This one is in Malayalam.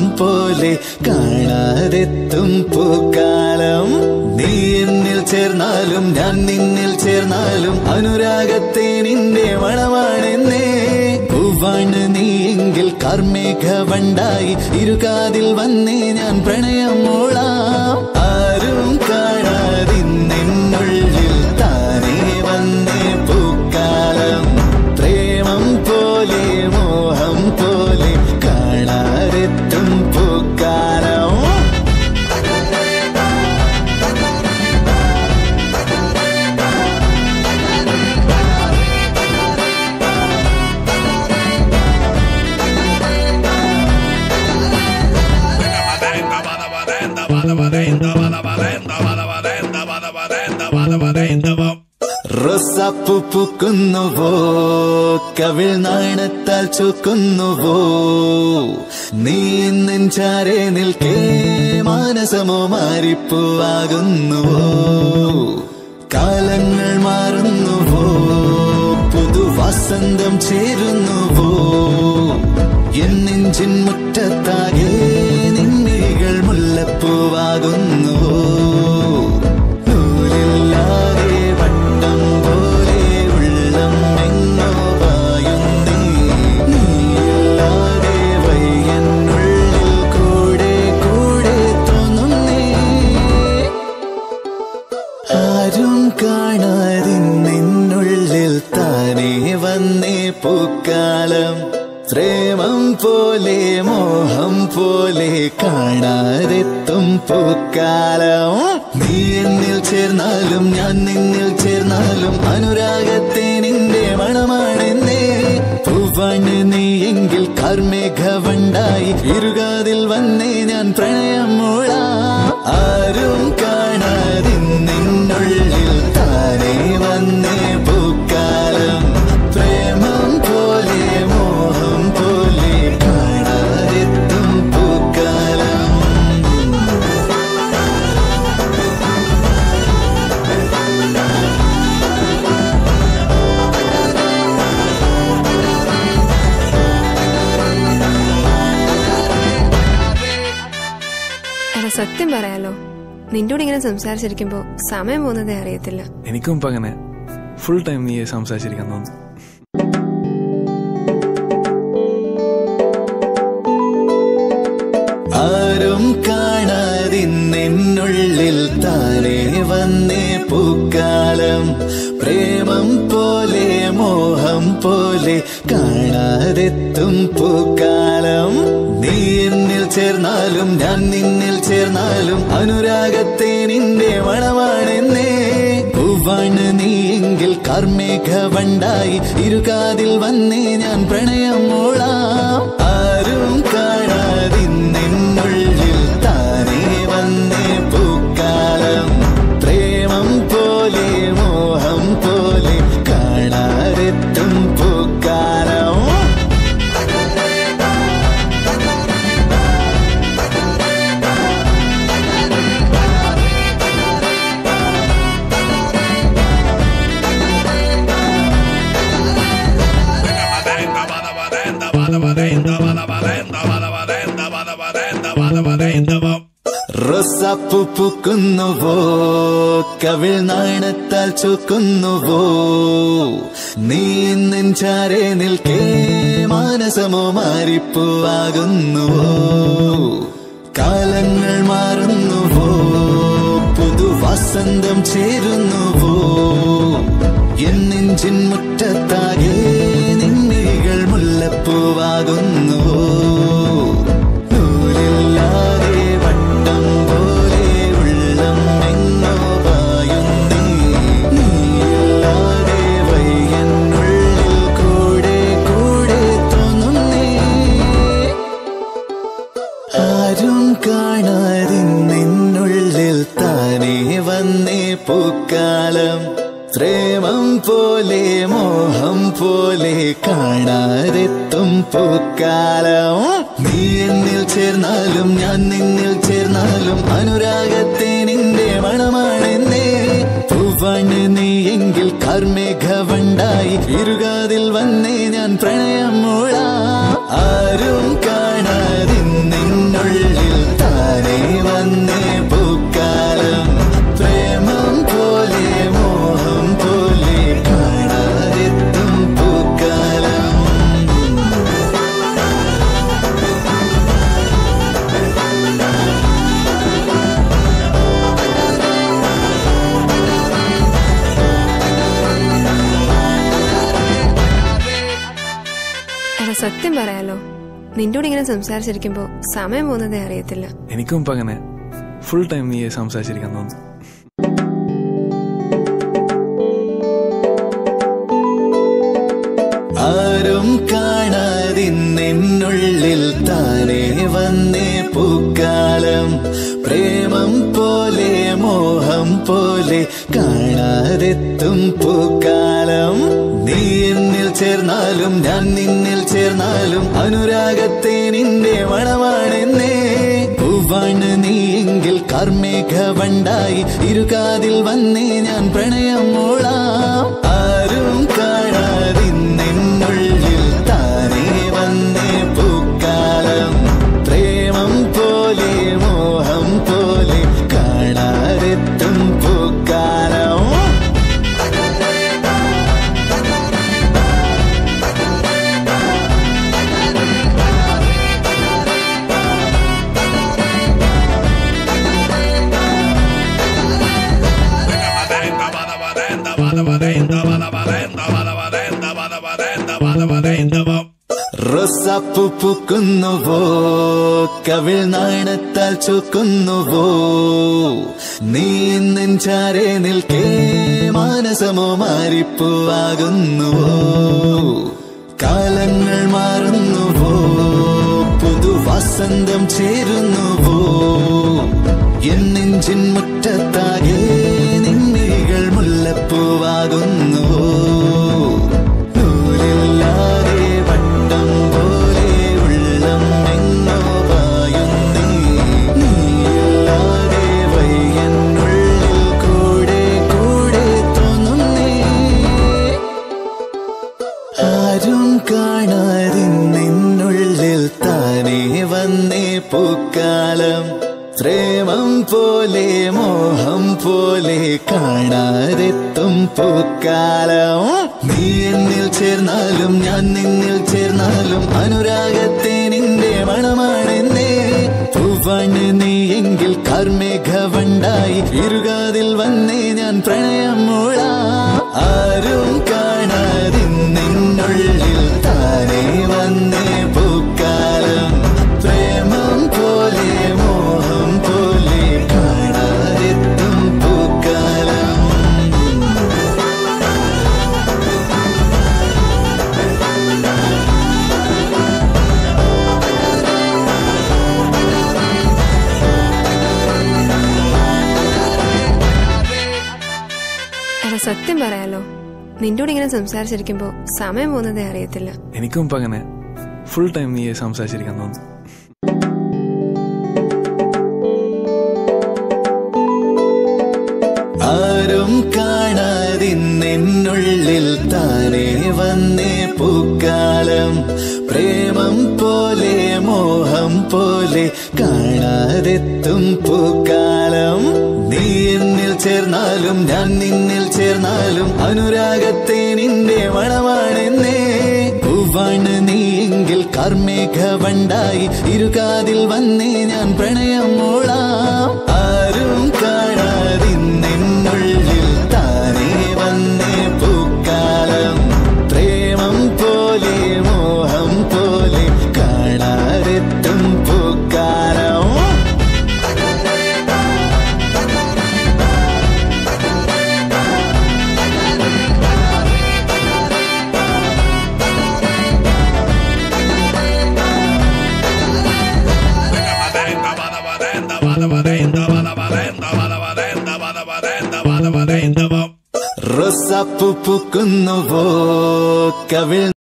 പോലെ കാണാതെത്തും പൂക്കാലം നീ എന്നിൽ ചേർന്നാലും ഞാൻ നിന്നിൽ ചേർന്നാലും അനുരാഗത്തെ നിന്റെ മണമാണെന്നേ പൂവാണ് നീ എങ്കിൽ കാർമേഘ വണ്ടായി ഇരുകാതിൽ വന്നേ ഞാൻ പ്രണയം മൂളാം ആരും കാണാതിന്നുള്ളിൽ താനേ വന്നേ പൂക്കാലം പ്രേമം പോലെ മോഹം പോലെ കാണാതെത്തും പൂക്കാലം റോസാപ്പു പൂക്കുന്നുവോ കവിൾ നാണത്താൽ ചുക്കുന്നുവോ നീ നെഞ്ചാരെ നിൽക്കേ മാനസമോ മാറിപ്പൂവാകുന്നുവോ കാലങ്ങൾ മാറുന്നുവോ പുതുവസന്തം ചേരുന്നുവോ എൻ നെഞ്ചിൻ മുറ്റത്താകെ നിന്നികൾ മുല്ലപ്പൂവാകുന്നുവോ നൂലില്ലാതെ വട്ടം പോലെ ഉള്ളം എങ്ങോ പായുന്നേ നീയില്ലാതെ വയ്യനുള്ളിൽ കൂടെ കൂടെ തോന്നുന്നേ ആരും കാണാതെ നിന്നുള്ളിൽ താനേ വന്നേ പൂക്കാലം പ്രേമം പോലെ മോഹം പോലെ കാണാതെത്തും പൂക്കാലം നീ എന്നിൽ ചേർന്നാലും ഞാൻ നിന്നിൽ ചേർന്നാലും അനുരാഗത്തെ നിന്റെ മണമാണെന്നേ പൂവാണ് നീ എങ്കിൽ കാർമേഘ വണ്ടായി ഇരുകാതിൽ വന്നേ ഞാൻ പ്രണയം മൂളാം ആരും കാണാതെ നിന്നുള്ളിൽ താനേ വന്നേ പൂക്കാലം പ്രേമം പോലെ മോഹം പോലെ കാണാതെത്തും പൂക്കാലം എടാ സത്യം പറയാലോ നിന്റെ കൂടെ ഇങ്ങനെ സംസാരിച്ചിരിക്കുമ്പോ സമയം പോകുന്നതേ അറിയത്തില്ല എനിക്കും ഇപ്പൊ അങ്ങനെ ഫുൾ ടൈം നീ സംസാരിച്ചിരിക്കാൻ തോന്നുന്നു ആരും കാണാതിന്നുള്ളിൽ താനേ വന്നേ പൂക്കാലം പ്രേമം പോലെ മോഹം പോലെ കാണാതെത്തും പൂക്കാലം നീ എന്നിൽ ചേർന്നാലും ഞാൻ നിന്നിൽ ചേർന്നാലും അനുരാഗത്തെ നിന്റെ മണമാണെന്നേ പൂവാണ് നീ എങ്കിൽ കാർമേഘ വണ്ടായി ഇരുകാതിൽ വന്നേ ഞാൻ പ്രണയം മൂളാം ആരും കാണാതെ നിന്നുള്ളിൽ താനേ വന്നേ പൂക്കാലം പ്രേമം പോലെ മോഹം പോലെ കാണാതെത്തും പൂക്കാലം റോസാപ്പു പൂക്കുന്നുവോ കവിൾ നാണത്താൽ ചുക്കുന്നുവോ നീ നെഞ്ചാരെ നിൽക്കേ മാനസമോ മാറിപ്പൂവാകുന്നുവോ കാലങ്ങൾ മാറുന്നുവോ പുതുവസന്തം ചേരുന്നുവോ എൻ നെഞ്ചിൻ മുറ്റത്താകെ നിന്നികൾ മുല്ലപ്പൂവാകുന്നുവോ നൂലില്ലാതെ വട്ടം പോലെ ഉള്ളം എങ്ങോ പായുന്നേ നീയില്ലാതെ വയ്യനുള്ളിൽ കൂടെ കൂടെ തോന്നുന്നേ ആരും കാണാതെ നിന്നുള്ളിൽ താനേ വന്നേ പൂക്കാലം പ്രേമം പോലെ മോഹം പോലെ കാണാതെത്തും പൂക്കാലം നീ എന്നിൽ ചേർന്നാലും ഞാൻ നിന്നിൽ ചേർന്നാലും അനുരാഗത്തെ നിന്റെ മണമാണെന്നേ പൂവാണ് നീ എങ്കിൽ കാർമേഘ വണ്ടായി ഇരുകാതിൽ വന്നേ ഞാൻ പ്രണയം മൂളാം ആരും കാണാതെ നിന്നുള്ളിൽ സത്യം പറയാലോ നിന്നോട് ഇങ്ങനെ സംസാരിച്ചിരിക്കുമ്പോ സമയം പോകുന്നതേ അറിയത്തില്ല എനിക്കും ഇപ്പം അങ്ങനെ ഫുൾ ടൈം നീ സംസാരിച്ചിരിക്കാൻ തോന്നുന്നു ആരും കാണാതിന്നെന്നുള്ളിൽ താനേ വന്നേ പൂക്കാലം പ്രേമം പോലെ മോഹം പോലെ കാണാതെത്തും പൂക്കാലം നീ എന്നിൽ ചേർന്നാലും ഞാൻ നിന്നിൽ ചേർന്നാലും അനുരാഗത്തെ നിന്റെ മണമാണെന്നേ പൂവാണ് നീ എങ്കിൽ കാർമേഘ വണ്ടായി ഇരുകാതിൽ വന്നേ ഞാൻ പ്രണയം മൂളാം ആരും കാണാതിന്നെന്നുള്ളിൽ താനേ വന്നേ പൂക്കാലം പ്രേമം പോലെ മോഹം പോലെ കാണാതെത്തും പൂക്കാലം റൊസാപ്പു പൂക്കുന്നുവോ കവിൾ നാണത്താൽ ചുക്കുന്നുവോ നീ നെഞ്ചാരെ നിൽക്കേ മാനസമോ മാറിപ്പൂവാകുന്നുവോ കാലങ്ങൾ മാറുന്നുവോ പുതുവസന്തം ചേരുന്നുവോ എൻ നെഞ്ചിൻ മുറ്റത്താകെ നിന്നികൾ മുല്ലപ്പൂവാകുന്നുവോ നൂലില്ലാതെ വട്ടം പോലെ ഉള്ളം എങ്ങോ പായുന്നേ നീയില്ലാതെ വയ്യനുള്ളിൽ കൂടെ കൂടെ തോന്നുന്നേ ആരും കാണാതിന്നെന്നുള്ളിൽ താനേ വന്നേ പൂക്കാലം പ്രേമം പോലെ മോഹം പോലെ കാണാതെത്തും പൂക്കാലം നീ എന്നിൽ ചേർന്നാലും ഞാൻ നിന്നിൽ ചേർന്നാലും അനുരാഗത്തെ നിന്റെ മണമാണെന്നേ പൂവാണ് നീ എങ്കിൽ കാർമേഘ വണ്ടായി ഇരുകാതിൽ വന്നേ ഞാൻ പ്രണയം മൂളാം ആരും കാണാതിന്നെന്നുള്ളിൽ താനേ വന്നേ പൂക്കാലം പ്രേമം പോലെ മോഹം പോലെ കാണാതെത്തും പൂക്കാലം എടാ സത്യം പറയാലോ നിന്നോട് ഇങ്ങനെ സംസാരിച്ചിരിക്കുമ്പോ സമയം പോകുന്നതേ അറിയത്തില്ല എനിക്കും ഇപ്പം അങ്ങനെ ഫുൾ ടൈം നീ സംസാരിച്ചിരിക്കാൻ തോന്നുന്നു ആരും കാണാതിന്നെന്നുള്ളിൽ താനേ വന്നേ പൂക്കാലം പ്രേമം പോലെ മോഹം പോലെ കാണാതെത്തും പൂക്കാലം നീ എന്നിൽ ചേർന്നാലും ഞാൻ നിന്നിൽ ചേർന്നാലും അനുരാഗത്തെ നിന്റെ മണമാണെന്നേ പൂവാണ് നീ എങ്കിൽ കാർമേഘ വണ്ടായി ഇരുകാതിൽ വന്നേ ഞാൻ പ്രണയം മൂളാം ആരും കാണാതിന്നെന്നുള്ളിൽ താനേ വന്നേ പൂക്കാലം പ്രേമം പോലെ മോഹം പോലെ കാണാതെത്തും പൂക്കാലം റൊസാപ്പു പൂക്കുന്നുവോ കവിൾ